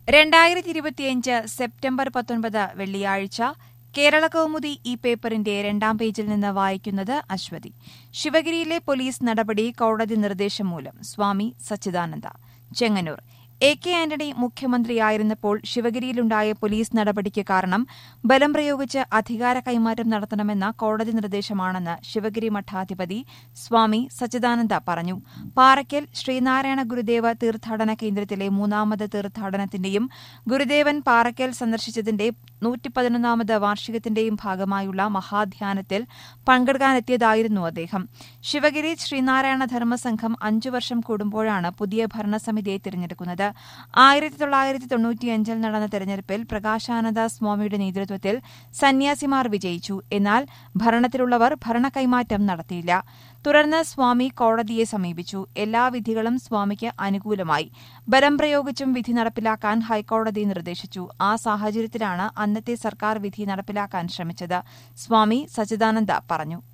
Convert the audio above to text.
രണ്ടായിരത്തി ഇരുപത്തിയഞ്ച് സെപ്റ്റംബർ പത്തൊൻപത് വെള്ളിയാഴ്ച കേരള കൗമുദി ഈ പേപ്പറിന്റെ രണ്ടാം പേജിൽ നിന്ന് വായിക്കുന്നത് അശ്വതി ശിവഗിരിയിലെ പോലീസ് നടപടി കോടതി നിർദ്ദേശം മൂലം സ്വാമി സച്ചിദാനന്ദ ചെങ്ങന്നൂർ എ കെ ആന്റണി മുഖ്യമന്ത്രിയായിരുന്നപ്പോൾ ശിവഗിരിയിലുണ്ടായ പോലീസ് നടപടിക്ക് കാരണം ബലം പ്രയോഗിച്ച് അധികാര കൈമാറ്റം നടത്തണമെന്ന കോടതി നിർദ്ദേശമാണെന്ന് ശിവഗിരി മഠാധിപതി സ്വാമി സച്ചിദാനന്ദ പറഞ്ഞു പാറയ്ക്കൽ ശ്രീനാരായണ ഗുരുദേവ തീർത്ഥാടന കേന്ദ്രത്തിലെ മൂന്നാമത് തീർത്ഥാടനത്തിന്റെയും ഗുരുദേവൻ പാറയ്ക്കൽ സന്ദർശിച്ചതിന്റെ നൂറ്റിപ്പതിനൊന്നാമത് വാർഷികത്തിന്റെയും ഭാഗമായുള്ള മഹാധ്യാനത്തിൽ പങ്കെടുക്കാനെത്തിയതായിരുന്നു അദ്ദേഹം ശിവഗിരി ശ്രീനാരായണ ധർമ്മസംഘം അഞ്ചു വർഷം കൂടുമ്പോഴാണ് പുതിയ ഭരണസമിതിയെ തിരഞ്ഞെടുക്കുന്നത് ആയിരത്തി തൊള്ളായിരത്തി തൊണ്ണൂറ്റിയഞ്ചിൽ നടന്ന തെരഞ്ഞെടുപ്പിൽ പ്രകാശാനന്ദ സ്വാമിയുടെ നേതൃത്വത്തിൽ സന്യാസിമാർ വിജയിച്ചു എന്നാൽ ഭരണത്തിലുള്ളവർ ഭരണകൈമാറ്റം നടത്തിയില്ല തുടർന്ന് സ്വാമി കോടതിയെ സമീപിച്ചു എല്ലാ വിധികളും സ്വാമിക്ക് അനുകൂലമായി ബലം പ്രയോഗിച്ചും വിധി നടപ്പിലാക്കാൻ ഹൈക്കോടതി നിർദ്ദേശിച്ചു ആ സാഹചര്യത്തിലാണ് അന്നത്തെ സർക്കാർ വിധി നടപ്പിലാക്കാൻ ശ്രമിച്ചത് സ്വാമി സച്ചിദാനന്ദ പറഞ്ഞു